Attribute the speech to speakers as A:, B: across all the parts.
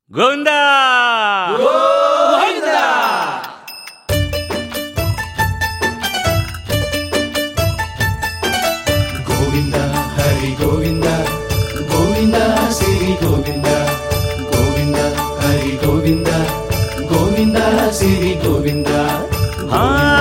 A: గోవిందా
B: గోవింద హరి గోవింద గోవింద శ్రీ గోవింద గోవింద హరి గోవింద గోవింద శ్రీ గోవింద
A: ఆ.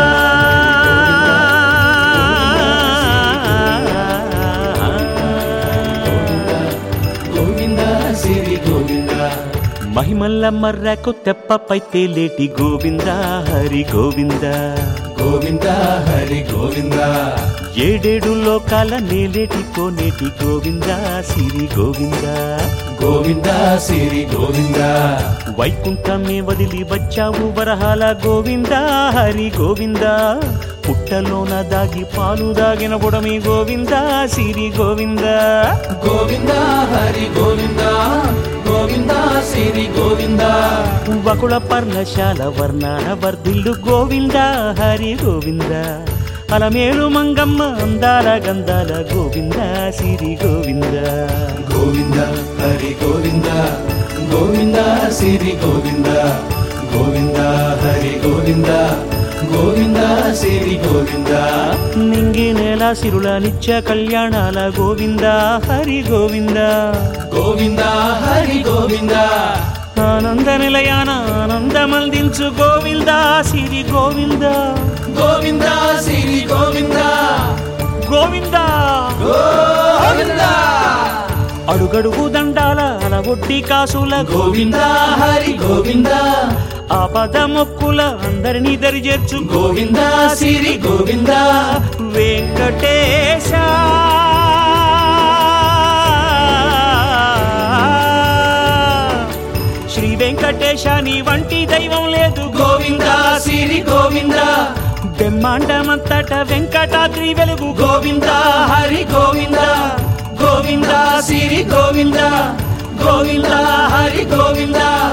B: గోవింద శ్రీ గోవింద
A: మహిమల్ల మర్రకు తెప్పపై తేలేటి గోవిందా హరి గోవిందా
B: గోవింద హరి గోవింద
A: ఏడేడు లోకాల నేలేటి కోనేటి గోవిందా సిరి గోవిందా
B: గోవింద శ్రీ గోవింద
A: వైకుంఠమే వదిలి వచ్చావు వరహాల గోవిందా హరి గోవిందా పుట్టలోన దాగి పాలు దాగిన బుడమి గోవిందా సిరి గోవిందా
B: గోవింద హరి గోవింద గోవింద శ్రీ గోవింద
A: వకుళ పర్ణశాల వర్ణాన వర్ధిల్లు గోవింద హరి గోవింద అలమేలు మంగమ్మ అందాల గంధాల గోవింద సిరి గోవింద
B: గోవింద హరి గోవింద గోవింద శ్రీ గోవింద గోవింద హరి గోవింద గోవింద శ్రీ గోవింద
A: నింగి నేల సిరుల నిత్య కళ్యాణాల గోవింద హరి గోవింద
B: గోవింద హరి గోవింద
A: ఆనంద నిలయాన ఆనందమందించు గోవింద సిరి గోవింద
B: గోవింద శ్రీ గోవింద
A: గోవింద
B: గోవింద
A: అడుగడుగు దండాల అలవొట్టి కాసుల
B: గోవింద హరి గోవింద
A: ఆపద మొక్కుల అందరినీ దరి చేర్చు
B: గోవింద శ్రీ గోవింద
A: వెంకటేశ శ్రీ వెంకటేశ నీ వంటి దైవం లేదు
B: గోవింద శ్రీ గోవింద
A: బ్రహ్మాండమంతట వెంకటాద్రి వెలుగు
B: గోవింద హరి గోవింద గోవింద శ్రీ గోవింద గోవింద హరి గోవింద